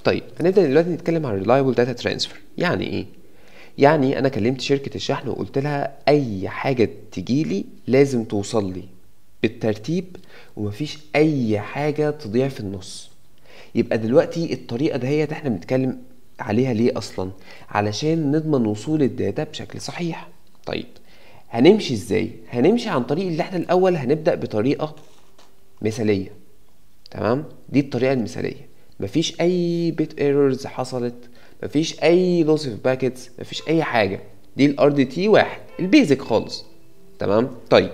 طيب هنبدا دلوقتي نتكلم عن reliable data transfer يعني ايه يعني انا كلمت شركه الشحن وقلت لها اي حاجه تجيلي لازم توصل لي بالترتيب ومفيش اي حاجه تضيع في النص يبقى دلوقتي الطريقه دهيت احنا بنتكلم عليها ليه اصلا علشان نضمن وصول الداتا بشكل صحيح طيب هنمشي ازاي هنمشي عن طريق اللي احنا الاول هنبدا بطريقه مثاليه تمام دي الطريقه المثاليه مفيش اي بيت ايرورز حصلت مفيش اي لوس اوف باكيتس مفيش اي حاجه دي الار دي تي واحد البيزك خالص تمام طيب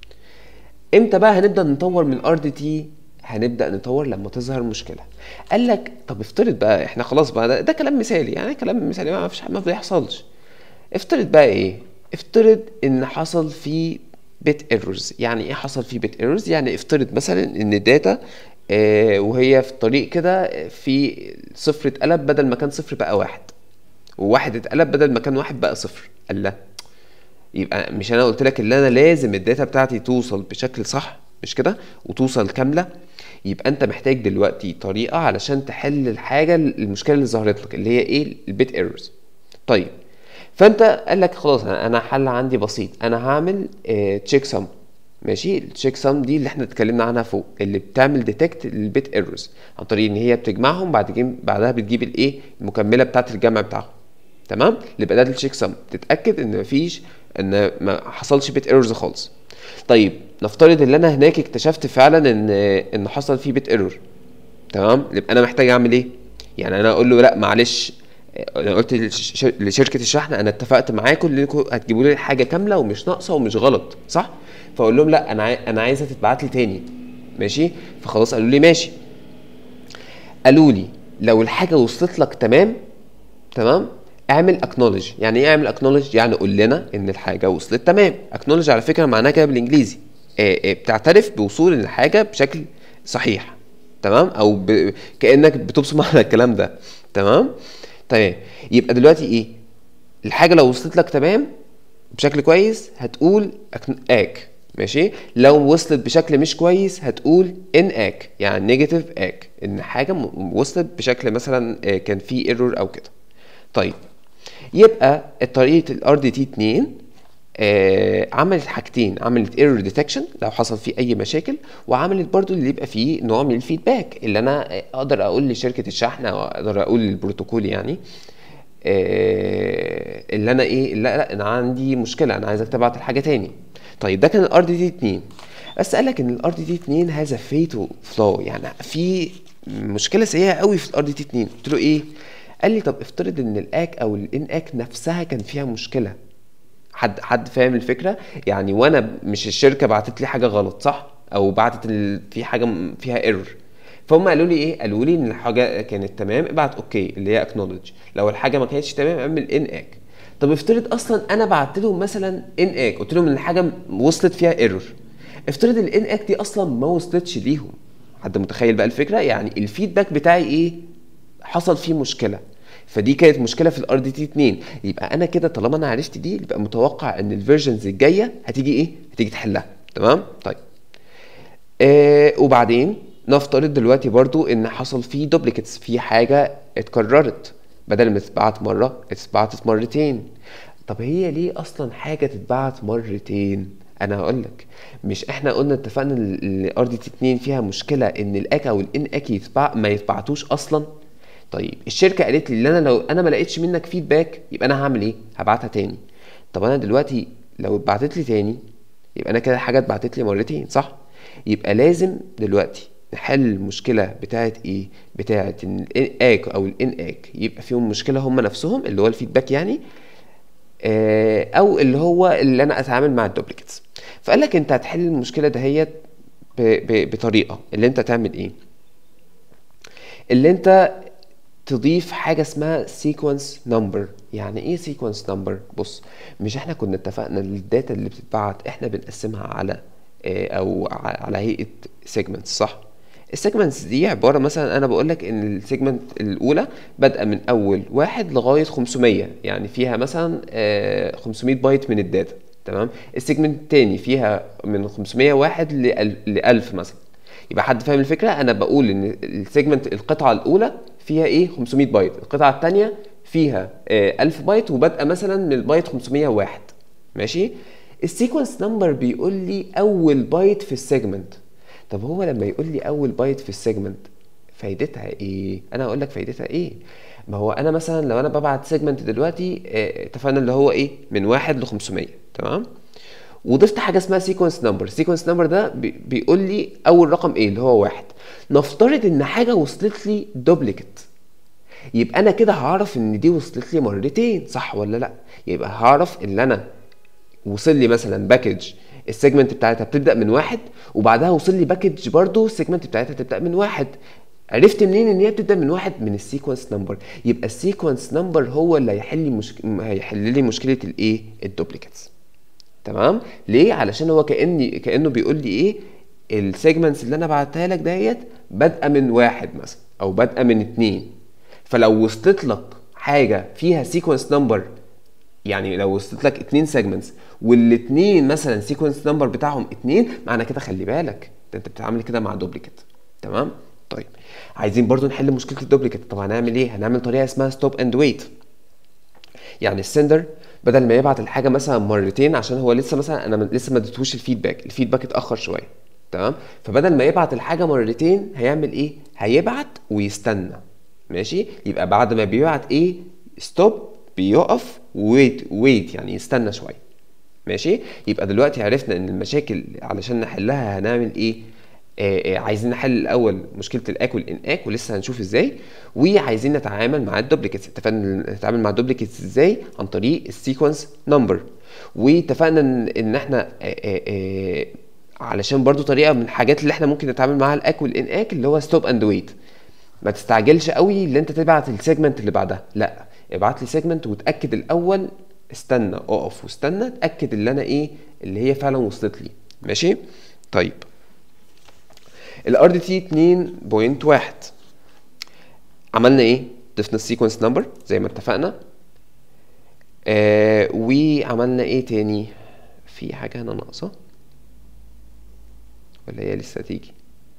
امتى بقى هنبدا نطور من الار دي تي هنبدا نطور لما تظهر مشكله قال لك طب افترض بقى احنا خلاص بقى ده, ده كلام مثالي يعني كلام مثالي ما فيش ما بيحصلش افترض بقى ايه افترض ان حصل في بيت ايرورز يعني ايه حصل في بيت ايرورز يعني افترض مثلا ان الداتا آه وهي في الطريق كده في صفر اتقلب بدل ما كان صفر بقى واحد وواحد اتقلب بدل ما كان واحد بقى صفر قال لا يبقى مش انا قلت لك ان انا لازم الداتا بتاعتي توصل بشكل صح مش كده وتوصل كامله يبقى انت محتاج دلوقتي طريقه علشان تحل الحاجه المشكله اللي ظهرت لك اللي هي ايه البيت ايرورز طيب فانت قال لك خلاص انا حل عندي بسيط انا هعمل تشيك سم ماشي التشيك سم دي اللي احنا اتكلمنا عنها فوق اللي بتعمل ديتكت للبيت ايرورز عن طريق ان هي بتجمعهم بعد جيم بعدها بتجيب الايه المكمله بتاعه الجمع بتاعهم تمام اللي بقى ده التشيك سم تتاكد ان مفيش ان ما حصلش بيت ايرورز خالص طيب نفترض ان انا هناك اكتشفت فعلا ان ان حصل فيه بيت ايرور تمام يبقى انا محتاج اعمل ايه يعني انا اقول له لا معلش انا قلت لشركه الشحن انا اتفقت معاكم انكم هتجيبوا لي حاجه كامله ومش ناقصه ومش غلط صح فاقول لهم لا انا عاي... انا عايزها تتبعت لي تاني ماشي فخلاص قالوا لي ماشي قالوا لي لو الحاجه وصلت لك تمام تمام اعمل اكنولج يعني ايه اعمل اكنولج يعني قول لنا ان الحاجه وصلت تمام اكنولج على فكره معناها كده بالانجليزي اه اه بتعترف بوصول الحاجه بشكل صحيح تمام او ب... كانك بتبصم على الكلام ده تمام تمام يبقى دلوقتي ايه الحاجه لو وصلت لك تمام بشكل كويس هتقول اك ماشي لو وصلت بشكل مش كويس هتقول ان اك يعني نيجاتيف اك ان حاجه وصلت بشكل مثلا كان في ايرور او كده طيب يبقى طريقه الار دي تي 2 آه عملت حاجتين عملت ايرور ديتكشن لو حصل فيه اي مشاكل وعملت برضو اللي يبقى فيه نوع من الفيدباك اللي انا اقدر اقول لشركه الشحن او اقدر اقول للبروتوكول يعني آه اللي انا ايه لا لا انا عندي مشكله انا عايزك تبعت الحاجه تاني طيب ده كان الار دي تي 2 بس قال لك ان الار دي تي 2 هذا فيتو فلو يعني في مشكله سيئه قوي في الار دي تي 2 قلت له ايه قال لي طب افترض ان الاك او الان اك نفسها كان فيها مشكله حد حد فاهم الفكره يعني وانا مش الشركه بعتت لي حاجه غلط صح او بعتت ال... في حاجه فيها ايرور فهم قالوا لي ايه قالوا لي ان الحاجه كانت تمام ابعت اوكي اللي هي اكنولج لو الحاجه ما كانتش تمام اعمل ان اك طب افترض اصلا انا بعت لهم مثلا ان اك قلت لهم ان الحاجه وصلت فيها ايرور افترض الان اك دي اصلا ما وصلتش ليهم حد متخيل بقى الفكره يعني الفيدباك بتاعي ايه حصل فيه مشكله فدي كانت مشكله في الار دي تي 2 يبقى انا كده طالما انا عرفت دي يبقى متوقع ان الفيرجنز الجايه هتيجي ايه هتيجي تحلها تمام طيب آه وبعدين نفترض دلوقتي برضو ان حصل فيه دوبليكيتس في حاجه اتكررت بدل ما تتبعت مره اتبعتت مرتين طب هي ليه اصلا حاجه تتبعت مرتين انا هقول لك مش احنا قلنا اتفقنا ان الار دي تي 2 فيها مشكله ان الاك او الان اك يتبع ما يتبعتوش اصلا طيب الشركه قالت لي ان انا لو انا ما لقيتش منك فيدباك يبقى انا هعمل ايه هبعتها تاني طب انا دلوقتي لو اتبعتت لي تاني يبقى انا كده حاجه اتبعتت لي مرتين صح يبقى لازم دلوقتي نحل المشكله بتاعت ايه بتاعت ان الاك او الان اك يبقى فيهم مشكله هم نفسهم اللي هو الفيدباك يعني آه او اللي هو اللي انا اتعامل مع الدوبليكيتس فقال لك انت هتحل المشكله دهيت بطريقه اللي انت تعمل ايه اللي انت تضيف حاجه اسمها سيكونس نمبر يعني ايه سيكونس نمبر بص مش احنا كنا اتفقنا ان الداتا اللي بتتبعت احنا بنقسمها على او على هيئه سيجمنتس صح السيجمنتس دي عباره مثلا انا بقول لك ان السيجمنت الاولى بادئه من اول واحد لغايه 500 يعني فيها مثلا 500 بايت من الداتا تمام السيجمنت الثاني فيها من 501 ل 1000 مثلا يبقى حد فاهم الفكره انا بقول ان السيجمنت القطعه الاولى فيها ايه 500 بايت القطعه الثانيه فيها آه 1000 بايت وبادئه مثلا من البايت 501 ماشي السيكونس نمبر بيقول لي اول بايت في السيجمنت طب هو لما يقول لي اول بايت في السيجمنت فايدتها ايه انا اقول لك فايدتها ايه ما هو انا مثلا لو انا ببعت سيجمنت دلوقتي آه، اتفقنا اللي هو ايه من واحد ل 500 تمام وضفت حاجه اسمها سيكونس نمبر السيكونس نمبر ده بي- بيقول لي اول رقم ايه اللي هو واحد نفترض ان حاجه وصلت لي دوبليكت يبقى انا كده هعرف ان دي وصلت لي مرتين صح ولا لا يبقى هعرف ان انا وصل لي مثلا باكج السيجمنت بتاعتها بتبدا من واحد وبعدها وصل لي باكج برضو السيجمنت بتاعتها تبدا من واحد عرفت منين ان هي بتبدا من واحد من السيكونس نمبر يبقى السيكونس نمبر هو اللي هيحل لي مشك... هيحل لي مشكله الايه الدوبليكتس تمام ليه علشان هو كاني كانه بيقول لي ايه السيجمنتس اللي انا بعتها لك ديت بادئه من واحد مثلا او بادئه من اتنين فلو وصلت لك حاجه فيها سيكونس نمبر يعني لو وصلت لك اتنين سيجمنتس والاتنين مثلا سيكونس نمبر بتاعهم اتنين معنى كده خلي بالك ده انت بتتعامل كده مع دوبليكت تمام طيب عايزين برضو نحل مشكله الدوبليكت طب هنعمل ايه هنعمل طريقه اسمها ستوب اند ويت يعني السندر بدل ما يبعت الحاجه مثلا مرتين عشان هو لسه مثلا انا من- لسه ما اديتهوش الفيدباك الفيدباك اتاخر شويه تمام فبدل ما يبعت الحاجه مرتين هيعمل ايه هيبعت ويستنى ماشي يبقى بعد ما بيبعت ايه ستوب بيقف ويت ويت يعني يستنى شويه ماشي يبقى دلوقتي عرفنا ان المشاكل علشان نحلها هنعمل ايه آه آه عايزين نحل الاول مشكله الاك والاناك ولسه هنشوف ازاي وعايزين نتعامل مع الدوبليكيتس اتفقنا نتعامل مع الدوبليكيتس ازاي عن طريق السيكونس نمبر واتفقنا ان ان احنا آه آه آه علشان برضو طريقه من الحاجات اللي احنا ممكن نتعامل معاها الاك والاناك اللي هو ستوب اند ويت ما تستعجلش قوي اللي انت تبعت السيجمنت اللي بعدها لا ابعت لي سيجمنت وتاكد الاول استنى اقف واستنى اتاكد اللي انا ايه اللي هي فعلا وصلت لي ماشي طيب الار دي تي 2.1 عملنا ايه ضفنا السيكونس نمبر زي ما اتفقنا آه وعملنا ايه تاني في حاجه هنا ناقصه ولا هي لسه تيجي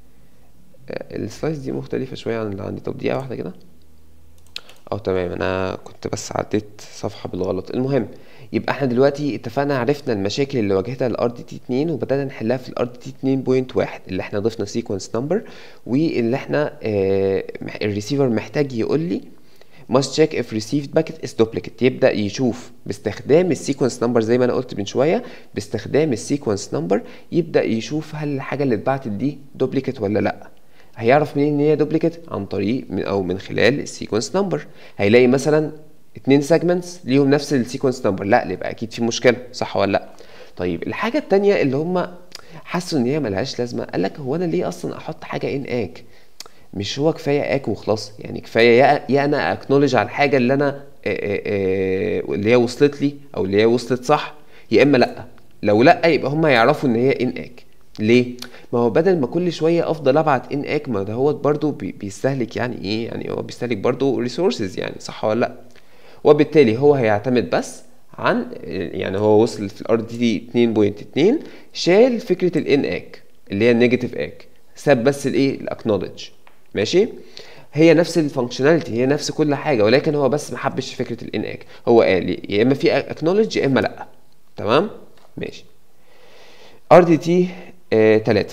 آه، السلايس دي مختلفة شوية عن اللي عندي طب دقيقة واحدة كده اه تمام انا كنت بس عديت صفحة بالغلط المهم يبقى احنا دلوقتي اتفقنا عرفنا المشاكل اللي واجهتها الار دي تي 2 وبدأنا نحلها في الار دي تي 2.1 اللي احنا ضفنا سيكونس نمبر واللي احنا آه مح- الريسيفر محتاج يقول لي must check if received packet is duplicate يبدأ يشوف باستخدام السيكونس نمبر زي ما انا قلت من شوية باستخدام السيكونس نمبر يبدأ يشوف هل الحاجة اللي اتبعتت دي دوبليكيت ولا لا هيعرف منين ان هي دوبليكيت عن طريق من او من خلال السيكونس نمبر هيلاقي مثلا اتنين سيجمنتس ليهم نفس السيكونس نمبر لا يبقى اكيد في مشكله صح ولا لا طيب الحاجه التانية اللي هم حسوا ان هي ملهاش لازمه قال لك هو انا ليه اصلا احط حاجه ان اك مش هو كفايه اك وخلاص يعني كفايه يا, يا انا اكنولج على الحاجه اللي انا آه، آه، آه، اللي هي وصلت لي او اللي هي وصلت صح يا اما لا لو لا يبقى هم يعرفوا ان هي ان اك ليه ما هو بدل ما كل شويه افضل ابعت ان اك ما ده هو برضو بي- بيستهلك يعني ايه يعني هو بيستهلك برضو ريسورسز يعني صح ولا لا وبالتالي هو هيعتمد بس عن يعني هو وصل في الار دي 2.2 شال فكره الان اك اللي هي النيجاتيف اك ساب بس الايه الاكنولج ماشي هي نفس الفانكشناليتي هي نفس كل حاجه ولكن هو بس ما حبش فكره الان اك هو قال يا اما في اكنولج يا اما لا تمام ماشي ار دي تي 3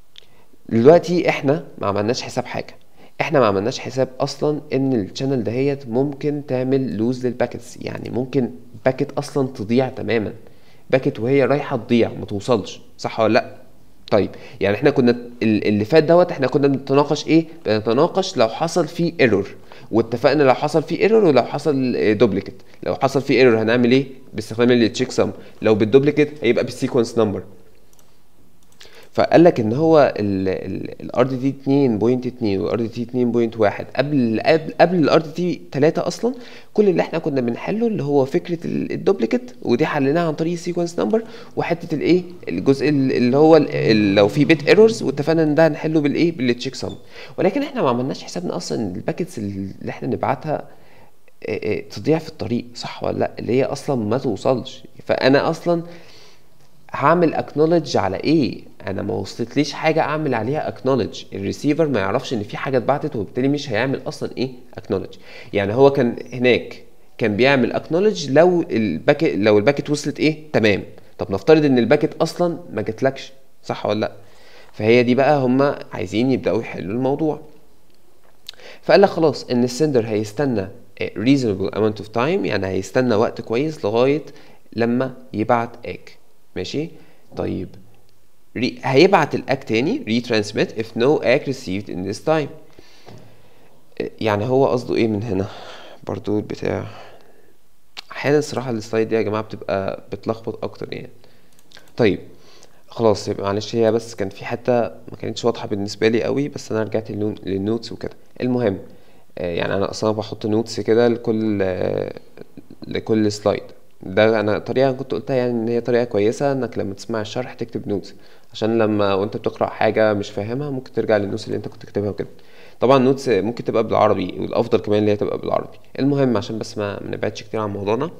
دلوقتي احنا ما عملناش حساب حاجه احنا ما عملناش حساب اصلا ان الشانل دهيت ممكن تعمل لوز للباكتس يعني ممكن باكت اصلا تضيع تماما باكت وهي رايحه تضيع ما توصلش صح ولا لا طيب يعني احنا كنا ال- اللي فات دوت احنا كنا بنتناقش ايه بنتناقش لو حصل فيه ايرور واتفقنا لو حصل فيه ايرور ولو حصل دوبليكيت لو حصل فيه ايرور هنعمل ايه باستخدام التشيك سم لو بالدوبليكيت هيبقى بالسيكونس نمبر فقال لك ان هو الار دي تي 2.2 والار دي تي 2.1 قبل قبل قبل الار دي تي 3 اصلا كل اللي احنا كنا بنحله اللي هو فكره ال- الدوبليكيت ودي حليناها عن طريق السيكونس نمبر وحته الايه الجزء ال- اللي هو ال- ال- لو في بيت ايرورز واتفقنا ان ده هنحله بالايه بالتشيك سم ولكن احنا ما عملناش حسابنا اصلا ان الباكتس اللي احنا نبعتها آه، آه، تضيع في الطريق صح ولا لا اللي هي اصلا ما توصلش فانا اصلا هعمل اكنولج على ايه انا ما وصلتليش حاجه اعمل عليها اكنولج الريسيفر ما يعرفش ان في حاجه اتبعتت وبالتالي مش هيعمل اصلا ايه اكنولج يعني هو كان هناك كان بيعمل اكنولج لو الباكت لو الباكت وصلت ايه تمام طب نفترض ان الباكت اصلا ما جاتلكش صح ولا لا فهي دي بقى هما عايزين يبداوا يحلوا الموضوع فقال لك خلاص ان السندر هيستنى reasonable amount of time يعني هيستنى وقت كويس لغايه لما يبعت اك ماشي طيب ري... هيبعت الاك تاني retransmit if no egg received in this time يعني هو قصده ايه من هنا برضو البتاع احيانا الصراحه السلايد دي يا جماعه بتبقى بتلخبط اكتر يعني طيب خلاص يبقى معلش هي بس كان في حته ما كانتش واضحه بالنسبه لي قوي بس انا رجعت للنوتس وكده المهم يعني انا اصلا بحط نوتس كده لكل لكل سلايد ده انا طريقه كنت قلتها يعني ان هي طريقه كويسه انك لما تسمع الشرح تكتب نوتس عشان لما وانت بتقرا حاجه مش فاهمها ممكن ترجع للنوتس اللي انت كنت كاتبها وكده طبعا نوتس ممكن تبقى بالعربي والافضل كمان اللي هي تبقى بالعربي المهم عشان بس ما نبعدش كتير عن موضوعنا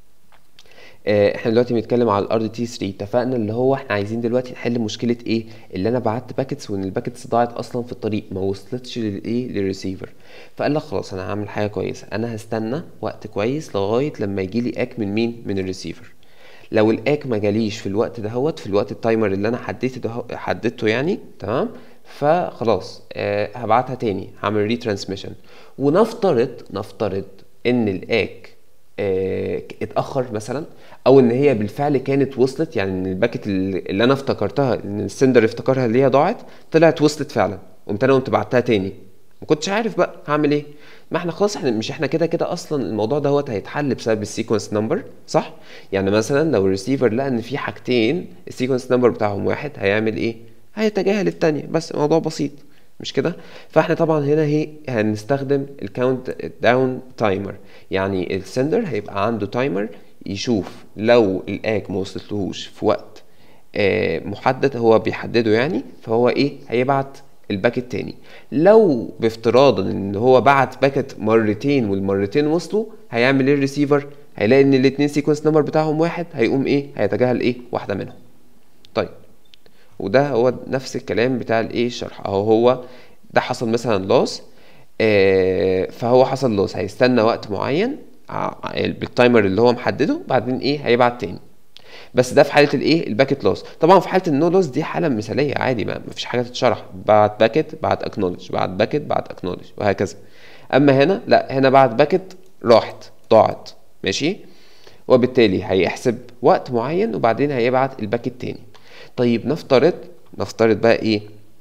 احنا دلوقتي بنتكلم على الار دي تي 3 اتفقنا اللي هو احنا عايزين دلوقتي نحل مشكله ايه اللي انا بعت باكيتس وان الباكيتس ضاعت اصلا في الطريق ما وصلتش للايه للريسيفر فقال لك خلاص انا هعمل حاجه كويسه انا هستنى وقت كويس لغايه لما يجي لي اك من مين من الريسيفر لو الاك ما جاليش في الوقت دهوت في الوقت التايمر اللي انا حددته ده حددته يعني تمام فخلاص آه هبعتها تاني هعمل ري ترانسميشن ونفترض نفترض ان الاك آه اتاخر مثلا او ان هي بالفعل كانت وصلت يعني ان الباكت اللي انا افتكرتها ان السندر افتكرها اللي هي ضاعت طلعت وصلت فعلا قمت انا قمت بعتها تاني ما كنتش عارف بقى هعمل ايه ما احنا خلاص احنا مش احنا كده كده اصلا الموضوع دوت هيتحل بسبب السيكونس نمبر صح يعني مثلا لو الريسيفر لقى ان في حاجتين السيكونس نمبر بتاعهم واحد هيعمل ايه هيتجاهل التانية بس الموضوع بسيط مش كده فاحنا طبعا هنا هي هنستخدم الكاونت داون تايمر يعني السندر هيبقى عنده تايمر يشوف لو الاك ما وصلتلهوش في وقت آه محدد هو بيحدده يعني فهو ايه هيبعت الباكت تاني لو بافتراضا ان هو بعت باكت مرتين والمرتين وصلوا هيعمل ايه الريسيفر هيلاقي ان الاتنين سيكونس نمبر بتاعهم واحد هيقوم ايه هيتجاهل ايه واحده منهم طيب وده هو نفس الكلام بتاع الايه الشرح اهو هو ده حصل مثلا لوس آه فهو حصل لوس هيستنى وقت معين بالتايمر اللي هو محدده بعدين ايه هيبعت تاني بس ده في حاله الايه الباكت لوس طبعا في حاله النو لوس دي حاله مثاليه عادي ما فيش حاجه تتشرح بعت باكت بعت اكنولج بعت باكت بعت اكنولج وهكذا اما هنا لا هنا بعت باكت راحت ضاعت ماشي وبالتالي هيحسب وقت معين وبعدين هيبعت الباكت تاني طيب نفترض نفترض بقى ايه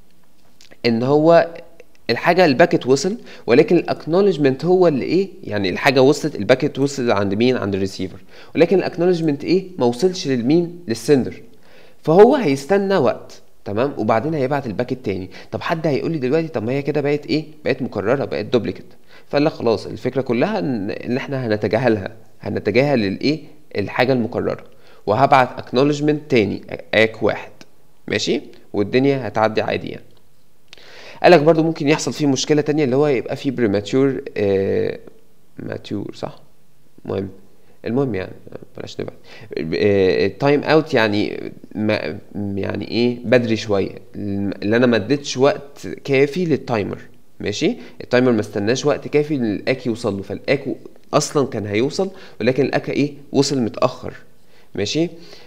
ان هو الحاجه الباكت وصل ولكن الاكنولجمنت هو اللي ايه يعني الحاجه وصلت الباكت وصل عند مين عند الريسيفر ولكن الاكنولجمنت ايه ما وصلش للمين للسندر فهو هيستنى وقت تمام وبعدين هيبعت الباكت تاني طب حد هيقول لي دلوقتي طب ما هي كده بقت ايه بقت مكرره بقت دوبليكت فقال لك خلاص الفكره كلها ان ان احنا هنتجاهلها هنتجاهل الايه الحاجه المكرره وهبعت اكنولجمنت تاني اك واحد ماشي والدنيا هتعدي عادي يعني قالك برضو ممكن يحصل فيه مشكلة تانية اللي هو يبقى فيه بريماتيور آه ماتيور صح مهم المهم يعني بلاش نبعد التايم اوت يعني ما يعني ايه بدري شويه اللي انا ما اديتش وقت كافي للتايمر ماشي التايمر ما استناش وقت كافي للاك يوصل له فالاك اصلا كان هيوصل ولكن الاك ايه وصل متاخر ماشي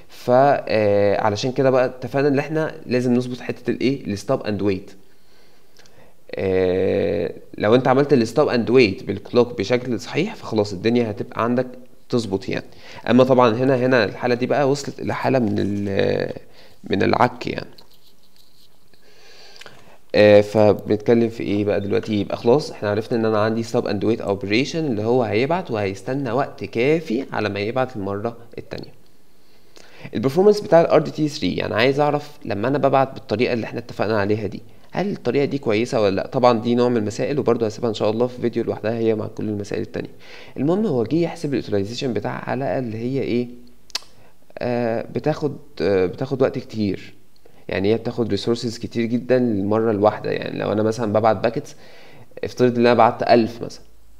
فعلشان كده بقى اتفقنا ان احنا لازم نظبط حته الايه الستوب اند ويت آه لو انت عملت الستوب اند ويت بالكلوك بشكل صحيح فخلاص الدنيا هتبقى عندك تظبط يعني اما طبعا هنا هنا الحاله دي بقى وصلت الى حاله من من العك يعني آه فبنتكلم في ايه بقى دلوقتي يبقى خلاص احنا عرفنا ان انا عندي ستوب اند ويت اوبريشن اللي هو هيبعت وهيستنى وقت كافي على ما يبعت المره التانية البرفورمانس بتاع الار دي تي 3 يعني عايز اعرف لما انا ببعت بالطريقه اللي احنا اتفقنا عليها دي هل الطريقه دي كويسه ولا لا طبعا دي نوع من المسائل وبرضه هسيبها ان شاء الله في فيديو لوحدها هي مع كل المسائل التانية المهم هو جه يحسب الاوتلايزيشن بتاع على اللي هي ايه آه بتاخد آه بتاخد وقت كتير يعني هي بتاخد ريسورسز كتير جدا للمره الواحده يعني لو انا مثلا ببعت باكتس افترض ان انا بعت 1000 مثلا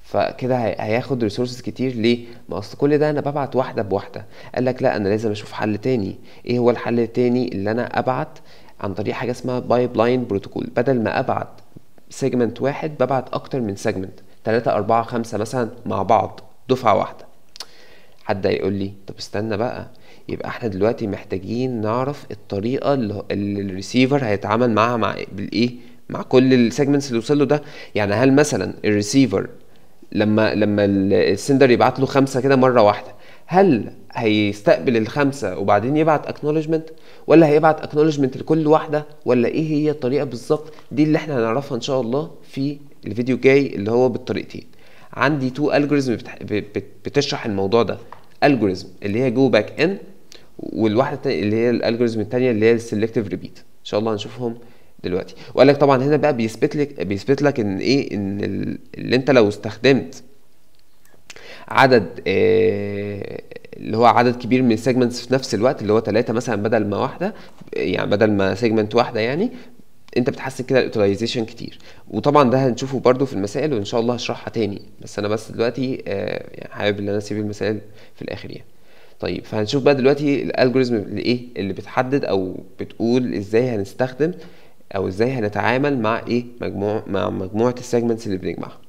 فكده هي- هياخد ريسورسز كتير ليه ما اصل كل ده انا ببعت واحده بواحده قال لك لا انا لازم اشوف حل تاني ايه هو الحل التاني اللي انا ابعت عن طريق حاجه اسمها بايب لاين بروتوكول بدل ما ابعت سيجمنت واحد ببعت اكتر من سيجمنت 3 4 5 مثلا مع بعض دفعه واحده حد هيقول لي طب استنى بقى يبقى احنا دلوقتي محتاجين نعرف الطريقه اللي هو- اللي الريسيفر هيتعامل معاها مع بالايه مع كل السيجمنتس اللي وصل له ده يعني هل مثلا الريسيفر لما لما ال- السندر يبعت له خمسه كده مره واحده هل هيستقبل الخمسه وبعدين يبعت اكنولجمنت ولا هيبعت اكنولجمنت لكل واحده ولا ايه هي الطريقه بالظبط دي اللي احنا هنعرفها ان شاء الله في الفيديو الجاي اللي هو بالطريقتين عندي تو الجوريزم بتشرح الموضوع ده الجوريزم اللي هي جو باك ان والواحده التانية اللي هي الالجوريزم التانية اللي هي السلكتيف ريبيت ان شاء الله هنشوفهم دلوقتي وقال لك طبعا هنا بقى بيثبت لك بيثبت لك ان ايه ان ال- اللي انت لو استخدمت عدد آه، اللي هو عدد كبير من السيجمنتس في نفس الوقت اللي هو ثلاثة مثلا بدل ما واحدة يعني بدل ما سيجمنت واحدة يعني انت بتحسن كده الاوتلايزيشن كتير وطبعا ده هنشوفه برضو في المسائل وان شاء الله هشرحها تاني بس انا بس دلوقتي آه، يعني حابب ان انا اسيب المسائل في الاخر يعني طيب فهنشوف بقى دلوقتي الالجوريزم اللي ايه اللي بتحدد او بتقول ازاي هنستخدم او ازاي هنتعامل مع ايه مجموع مع مجموعة السيجمنتس اللي بنجمعها